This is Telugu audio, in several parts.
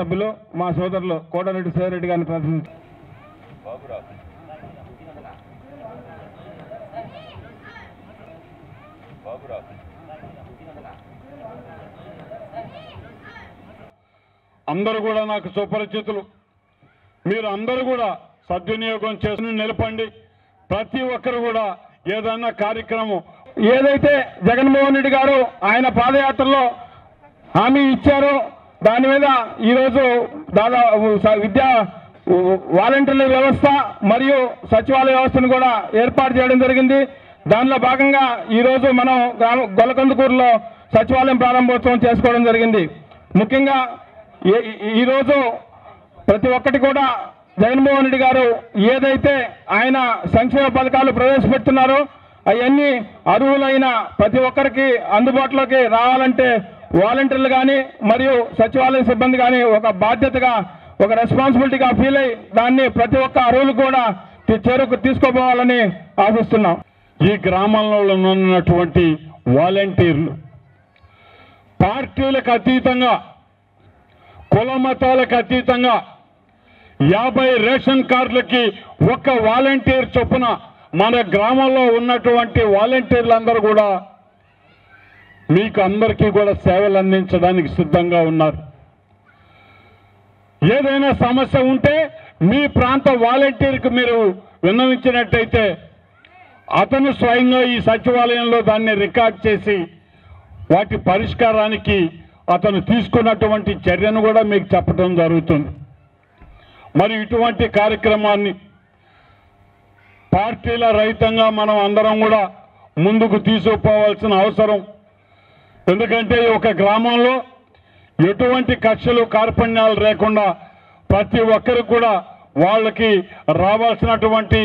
సభ్యులు మా సోదరులు కోటరెడ్డి సేరెడ్డి గారిని ప్రశ్నించి అందరూ కూడా నాకు సుపరిచితులు మీరు అందరూ కూడా సద్వినియోగం చేసుకుని నిలపండి ప్రతి ఒక్కరు కూడా ఏదన్నా కార్యక్రమం ఏదైతే జగన్మోహన్ రెడ్డి గారు ఆయన పాదయాత్రలో హామీ ఇచ్చారో దాని మీద ఈరోజు దాదాపు స- విద్యా వాలంటీర్ల వ్యవస్థ మరియు సచివాలయ వ్యవస్థను కూడా ఏర్పాటు చేయడం జరిగింది దానిలో భాగంగా ఈరోజు మనం గ్రామ గొలకందుకూరులో సచివాలయం ప్రారంభోత్సవం చేసుకోవడం జరిగింది ముఖ్యంగా ఈ- ఈ- ఈరోజు ప్రతి ఒక్కటి కూడా జగన్మోహన్ రెడ్డి గారు ఏదైతే ఆయన సంక్షేమ పథకాలు ప్రవేశపెడుతున్నారో అవన్నీ అర్హులైన ప్రతి ఒక్కరికి అందుబాటులోకి రావాలంటే వాలంటీర్లు కానీ మరియు సచివాలయ సిబ్బంది కానీ ఒక బాధ్యతగా ఒక రెస్పాన్సిబిలిటీగా ఫీల్ అయ్యి దాన్ని ప్రతి ఒక్క అర్హులు కూడా తి- చేరుకు తీసుకోపోవాలని ఆశిస్తున్నాం ఈ గ్రామంలో ఉన్నటువంటి వాలంటీర్లు పార్టీలకు అతీతంగా కుల మతాలకు అతీతంగా యాభై రేషన్ కార్డులకి ఒక్క వాలంటీర్ చొప్పున మన గ్రామంలో ఉన్నటువంటి వాలంటీర్లందరూ కూడా మీకు అందరికీ కూడా సేవలు అందించడానికి సిద్ధంగా ఉన్నారు ఏదైనా సమస్య ఉంటే మీ ప్రాంత వాలంటీర్కి మీరు విన్నవించినట్టయితే అతను స్వయంగా ఈ సచివాలయంలో దాన్ని రికార్డ్ చేసి వాటి పరిష్కారానికి అతను తీసుకున్నటువంటి చర్యను కూడా మీకు చెప్పడం జరుగుతుంది మరి ఇటువంటి కార్యక్రమాన్ని పార్టీల రహితంగా మనం అందరం కూడా ముందుకు తీసుకుపోవాల్సిన అవసరం ఎందుకంటే ఈ ఒక గ్రామంలో ఎటువంటి కక్షలు కార్పణ్యాలు లేకుండా ప్రతి ఒక్కరికి కూడా వాళ్ళకి రావాల్సినటువంటి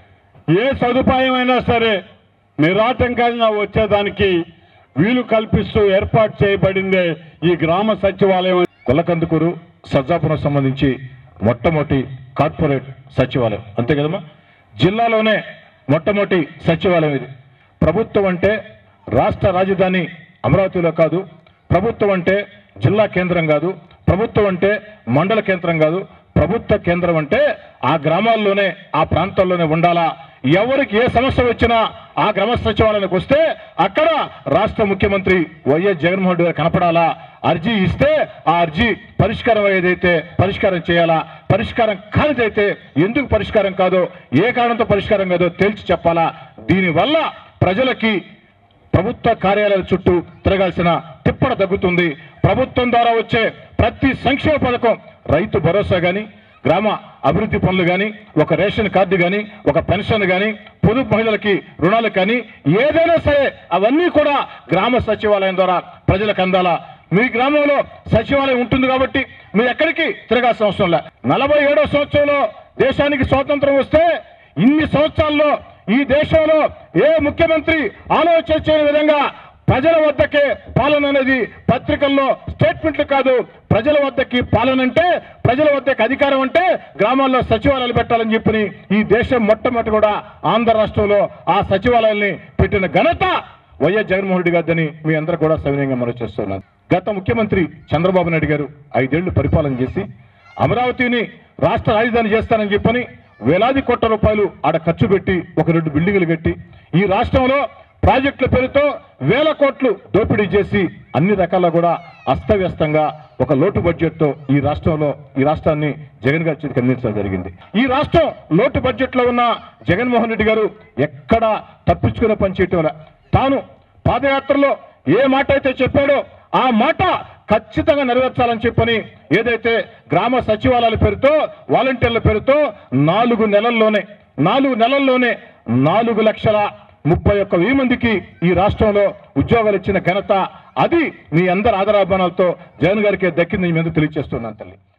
ఏ సదుపాయమైనా సరే నిరాటంకంగా వచ్చేదానికి వీలు కల్పిస్తూ ఏర్పాటు చేయబడిందే ఈ గ్రామ సచివాలయం కొల్లకందుకూరు సజ్జాపురం సంబంధించి మొట్టమొదటి కార్పొరేట్ సచివాలయం అంతే కదమ్మా జిల్లాలోనే మొట్టమొదటి సచివాలయం ఇది ప్రభుత్వం అంటే రాష్ట్ర రాజధాని అమరావతిలో కాదు ప్రభుత్వం అంటే జిల్లా కేంద్రం కాదు ప్రభుత్వం అంటే మండల కేంద్రం కాదు ప్రభుత్వ కేంద్రం అంటే ఆ గ్రామాల్లోనే ఆ ప్రాంతాల్లోనే ఉండాలా ఎవరికి ఏ సమస్య వచ్చినా ఆ గ్రామ సచివాలయానికి వస్తే అక్కడ రాష్ట్ర ముఖ్యమంత్రి వైఎస్ జగన్మోహన్ రెడ్డి గారు కనపడాలా అర్జీ ఇస్తే ఆ అర్జీ పరిష్కారం ఏదైతే పరిష్కారం చేయాలా పరిష్కారం కానిదైతే ఎందుకు పరిష్కారం కాదో ఏ కారణంతో పరిష్కారం కాదో తేల్చి చెప్పాలా దీనివల్ల ప్రజలకి ప్రభుత్వ కార్యాలయాల చుట్టూ తిరగాల్సిన తిప్పడ తగ్గుతుంది ప్రభుత్వం ద్వారా వచ్చే ప్రతి సంక్షేమ పథకం రైతు భరోసా కానీ గ్రామ అభివృద్ధి పనులు కానీ ఒక రేషన్ కార్డు కానీ ఒక పెన్షన్ కానీ పొదుపు మహిళలకి రుణాలు కానీ ఏదైనా సరే అవన్నీ కూడా గ్రామ సచివాలయం ద్వారా ప్రజలకు అందాలా మీ గ్రామంలో సచివాలయం ఉంటుంది కాబట్టి మీరు ఎక్కడికి తిరగాల్సిన అవసరం లే నలభై ఏడో సంవత్సరంలో దేశానికి స్వాతంత్రం వస్తే ఇన్ని సంవత్సరాల్లో ఈ దేశంలో ఏ ముఖ్యమంత్రి ఆలోచన చేయని విధంగా ప్రజల వద్దకే పాలన అనేది పత్రికల్లో స్టేట్మెంట్లు కాదు ప్రజల వద్దకి పాలన అంటే ప్రజల వద్దకి అధికారం అంటే గ్రామాల్లో సచివాలయాలు పెట్టాలని చెప్పి ఈ దేశం మొట్టమొదటి కూడా ఆంధ్ర రాష్ట్రంలో ఆ సచివాలయాల్ని పెట్టిన ఘనత వైఎస్ జగన్మోహన్ రెడ్డి గారిని మీ అందరూ కూడా సవినయంగా మనం చేస్తున్నాను గత ముఖ్యమంత్రి చంద్రబాబు నాయుడు గారు ఐదేళ్లు పరిపాలన చేసి అమరావతిని రాష్ట్ర రాజధాని చేస్తానని చెప్పని వేలాది కోట్ల రూపాయలు ఆడ ఖర్చు పెట్టి ఒక రెండు బిల్డింగులు కట్టి ఈ రాష్ట్రంలో ప్రాజెక్టుల పేరుతో వేల కోట్లు దోపిడీ చేసి అన్ని రకాల కూడా అస్తవ్యస్తంగా ఒక లోటు బడ్జెట్తో ఈ రాష్ట్రంలో ఈ రాష్ట్రాన్ని జగన్ గారి చేతికి అందించడం జరిగింది ఈ రాష్ట్రం లోటు బడ్జెట్లో ఉన్న జగన్మోహన్ రెడ్డి గారు ఎక్కడా తప్పించుకునే పని చేయటం లే. తాను పాదయాత్రలో ఏ మాట అయితే చెప్పాడో ఆ మాట ఖచ్చితంగా నెరవేర్చాలని చెప్పని ఏదైతే గ్రామ సచివాలయాల పేరుతో వాలంటీర్ల పేరుతో నాలుగు నెలల్లోనే నాలుగు నెలల్లోనే నాలుగు లక్షల ముప్పై ఒక్క వెయ్యి మందికి ఈ రాష్ట్రంలో ఉద్యోగాలు ఇచ్చిన ఘనత అది మీ అందరి ఆదరాభిమానాలతో జగన్ గారికి దక్కింది మీ అందరూ తెలియజేస్తున్నాను తల్లి